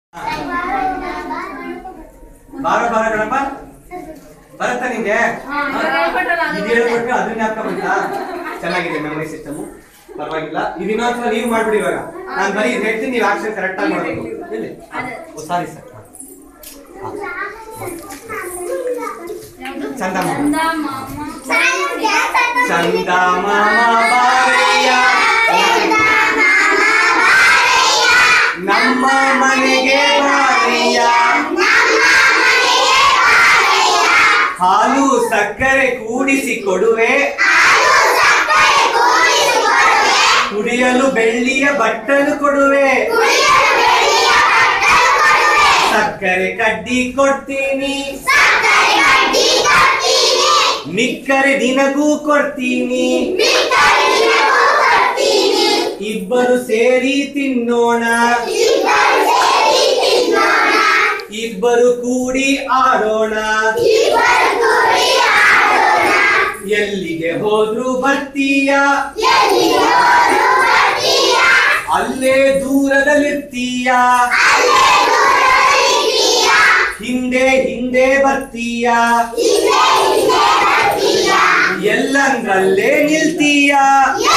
ಬಾರ ಬಾರ ಗಣಪ ಬರುತ್ತಾ ನಿಂಗೆ ಹಾ, ಇವಾಗ ಹೇಳ್ಕೊಟ್ರಲ್ಲ ಅದು ಇದು ಹೇಳ್ಕೊಟ್ರೆ ಅದನ್ನ ಜ್ಞಾಪಕ ಬಂತಾ ಚೆನ್ನಾಗಿದೆ ಮೆಮೊರಿ ಸಿಸ್ಟಮ್ ಪರವಾಗಿಲ್ಲ ಇದು ಇನ್ನೊಂದ್ಸಲ ನೀವು ಮಾಡ್ಬಿಡಿ ಇವಾಗ ನಾನು ಬರೀ ಇದು ಹೇಳ್ತೀನಿ ನೀವು ಆಕ್ಷನ್ ಕರೆಕ್ಟ್ ಆಗಿ ಮಾಡಬೇಕು ಎಲ್ಲಿ ಓ ಸಾರಿ ಸರ್ ಯಾವ್ದು? ಚಂದ ಮಾಮ. ಚಂದ ಮಾಮ ಚಂದ ಮಾಮ ಬಾರಯ್ಯ ನಮ್ಮ ಮನೆಗೆ ಬಾರಯ್ಯ ಹಾಲು ಸಕ್ಕರೆ ಕೂಡಿಸಿ ಕೊಡುವೆ ಕುಡಿಯಲು ಬೆಳ್ಳಿಯ ಬಟ್ಟಲು ಕೊಡುವೆ ಸಕ್ಕರೆ ಕಡ್ಡಿ ಕೊಡ್ತೀನಿ ನಿಕ್ಕರೆ ದಿನಗೂ ಕೊಡ್ತೀನಿ ಇಬ್ಬರು ಸೇರಿ ತಿನ್ನೋಣ ಇಬ್ಬರು ಕೂಡಿ ಆಡೋಣ ಎಲ್ಲಿಗೆ ಹೋದ್ರು ಬರ್ತೀಯ ಅಲ್ಲೇ ದೂರದಲ್ಲಿರ್ತೀಯ ಹಿಂದೆ ಹಿಂದೆ ಬರ್ತೀಯ ಎಲ್ಲಂದ್ರಲ್ಲೇ ನಿಲ್ತೀಯ